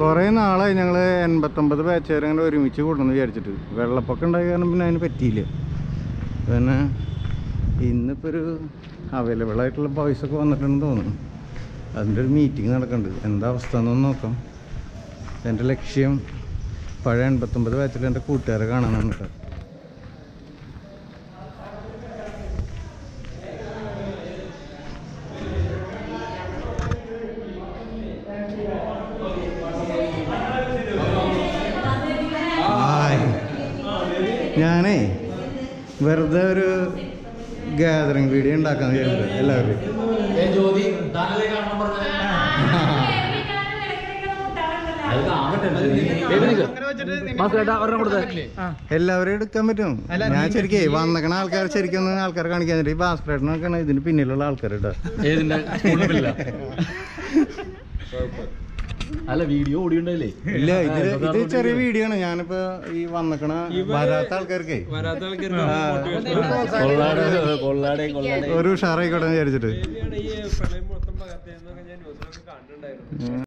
കുറേ നാളായി ഞങ്ങൾ എൺപത്തൊമ്പത് ബാച്ചുകാരെ അങ്ങനെ ഒരുമിച്ച് കൂടണമെന്ന് വിചാരിച്ചിട്ട് വെള്ളപ്പൊക്കം ഉണ്ടായ കാരണം പിന്നെ അതിന് പറ്റിയില്ല പിന്നെ ഇന്നിപ്പോൾ ഒരു അവൈലബിൾ ആയിട്ടുള്ള ബോയ്സ് ഒക്കെ വന്നിട്ടുണ്ടെന്ന് തോന്നുന്നു അതിൻ്റെ ഒരു മീറ്റിംഗ് നടക്കുന്നുണ്ട് എന്താ അവസ്ഥ എന്നൊന്ന് നോക്കാം എൻ്റെ ലക്ഷ്യം പഴയ എൺപത്തൊമ്പത് ബാച്ചിൽ എൻ്റെ കൂട്ടുകാരെ കാണാനാണ് കേട്ടോ ഹായ് ഞാനേ വെറുതെ ഒരു ഗാദറിങ് വീഡിയോ ഉണ്ടാക്കാന്ന് വിചാരിച്ചത് എല്ലാവരും ജ്യോതി താനല്ലേ കാണണം പറഞ്ഞത് അത് കാണട്ടെ എല്ലാവരും എടുക്കാൻ പറ്റും ഞാൻ ശരിക്കേ വന്നക്കണ ആൾക്കാർ ശരിക്കും ഒന്ന് ആൾക്കാരെ കാണിക്കാൻ ഈ ഭാസ്കരനൊക്കെയാണ് ഇതിന് പിന്നിലുള്ള ആൾക്കാർ കേട്ടോ ഏതിന്റെ സ്കൂളിലില്ല അല്ല വീഡിയോ ഓടിയുണ്ടല്ലേ ഇല്ല ഇത് ഇത് ചെറിയ വീഡിയോ ആണ് ഞാനിപ്പോ ഈ വന്നക്കണ വരാത്ത ആൾക്കാർക്കേ വരാത്ത ആൾക്കാർക്ക് കൊള്ളാടെ കൊള്ളാടെ കൊള്ളാടെ ഒരു ഉഷാറായിക്കോട്ടെ എന്ന് വിചാരിച്ചിട്ട് ഈ പ്രളയം മൊത്തം പകർത്തിയെന്നൊക്കെ ഞാൻ ന്യൂസിലൊക്കെ കണ്ടിട്ടുണ്ടായിരുന്നു